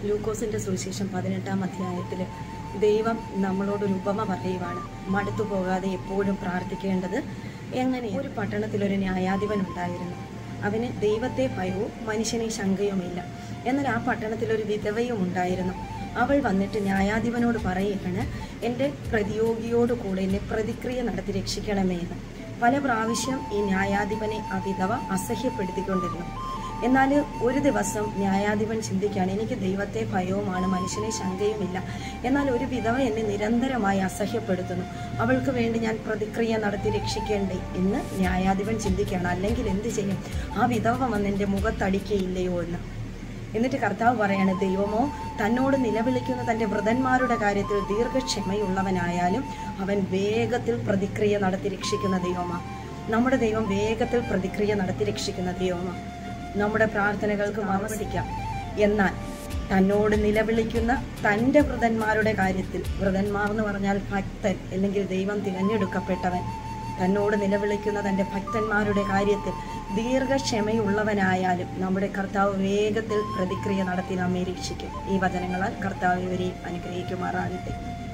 ലൂക്കോസിന്റെ സുവിശേഷം പതിനെട്ടാം അധ്യായത്തിൽ ദൈവം നമ്മളോടൊരു ഉപമ പറയുവാണ് മടുത്തു പോകാതെ എപ്പോഴും പ്രാർത്ഥിക്കേണ്ടത് എങ്ങനെ ഒരു പട്ടണത്തിൽ ഒരു ന്യായാധിപൻ ഉണ്ടായിരുന്നു അവന് ദൈവത്തെ ഭയവും മനുഷ്യനെ ശങ്കയുമില്ല എന്നാൽ ആ പട്ടണത്തിൽ ഒരു വിധവയും ഉണ്ടായിരുന്നു അവൾ വന്നിട്ട് ന്യായാധിപനോട് പറയുകയാണ് എൻ്റെ പ്രതിയോഗിയോട് കൂടെ എന്നെ പ്രതിക്രിയ നടത്തി രക്ഷിക്കണമേ എന്ന് പല പ്രാവശ്യം ഈ ന്യായാധിപനെ ആ വിധവ അസഹ്യപ്പെടുത്തിക്കൊണ്ടിരുന്നു എന്നാൽ ഒരു ദിവസം ന്യായാധിപൻ ചിന്തിക്കുകയാണ് എനിക്ക് ദൈവത്തെ ഭയവുമാണ് മനുഷ്യനെ ശങ്കയുമില്ല എന്നാൽ ഒരു വിധവ എന്നെ നിരന്തരമായി അസഹ്യപ്പെടുത്തുന്നു അവൾക്ക് വേണ്ടി ഞാൻ പ്രതിക്രിയ നടത്തി രക്ഷിക്കേണ്ടേ എന്ന് ന്യായാധിപൻ ചിന്തിക്കുകയാണ് അല്ലെങ്കിൽ എന്ത് ചെയ്യും ആ വിധവ വന്ന് എൻ്റെ മുഖത്തടിക്കയില്ലയോ എന്ന് എന്നിട്ട് കർത്താവ് പറയാണ് ദൈവമോ തന്നോട് നിലവിളിക്കുന്ന തൻ്റെ വൃതന്മാരുടെ കാര്യത്തിൽ ദീർഘക്ഷമയുള്ളവനായാലും അവൻ വേഗത്തിൽ പ്രതിക്രിയ നടത്തി രക്ഷിക്കുന്ന ദൈവമാണ് നമ്മുടെ ദൈവം വേഗത്തിൽ പ്രതിക്രിയ നടത്തി രക്ഷിക്കുന്ന ദൈവമാണ് നമ്മുടെ പ്രാർത്ഥനകൾക്ക് മറസിക്കാം എന്നാൽ തന്നോട് നിലവിളിക്കുന്ന തൻ്റെ വൃതന്മാരുടെ കാര്യത്തിൽ വൃതന്മാർ എന്ന് പറഞ്ഞാൽ ഭക്തൻ അല്ലെങ്കിൽ ദൈവം തിരഞ്ഞെടുക്കപ്പെട്ടവൻ തന്നോട് നിലവിളിക്കുന്ന തൻ്റെ ഭക്തന്മാരുടെ കാര്യത്തിൽ ദീർഘക്ഷമയുള്ളവനായാലും നമ്മുടെ കർത്താവ് വേഗത്തിൽ പ്രതിക്രിയ നടത്തി നമ്മെ രക്ഷിക്കും ഈ വചനങ്ങളാൽ കർത്താവ് ഇവരെയും അനുഗ്രഹിക്കുമാറാകട്ടെ